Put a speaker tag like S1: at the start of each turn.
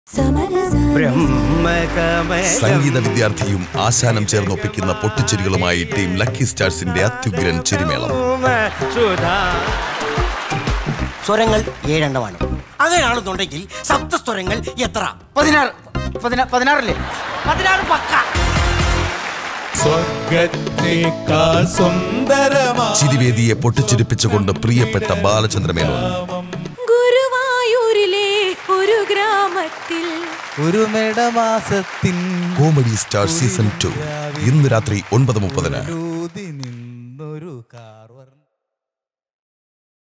S1: സംഗീത വിദ്യാർത്ഥിയും ആശാനം ചേർന്നൊപ്പിക്കുന്ന പൊട്ടിച്ചിരികളുമായി team lucky സ്റ്റാർസിന്റെ അത്യുഗ്രൻ ചിരിമേളം
S2: സ്വരങ്ങൾ ഏഴെണ്ണമാണ് അങ്ങനെയാണെന്നുണ്ടെങ്കിൽ സപ്തസ്വരങ്ങൾ എത്ര
S3: പതിനാറ് പതിനാ പതിനാറല്ലേ
S2: പതിനാറ് പക്ക
S4: സ്വർഗത്തേക്കാൾ സുന്ദരമാ
S1: ചിരിവേദിയെ പൊട്ടിച്ചിരിപ്പിച്ചുകൊണ്ട് പ്രിയപ്പെട്ട ബാലചന്ദ്രമേനോൻ
S5: ഗുരുവായൂരിലെ ഒരു ഗ്രാമത്തിൽ
S4: ഒരു മെടമാസത്തിൻ
S1: കോമഡി സ്റ്റാർ സീസൺ ടു ഇന്ന് രാത്രി ഒൻപത് മുപ്പതിന്
S4: ൂതിനി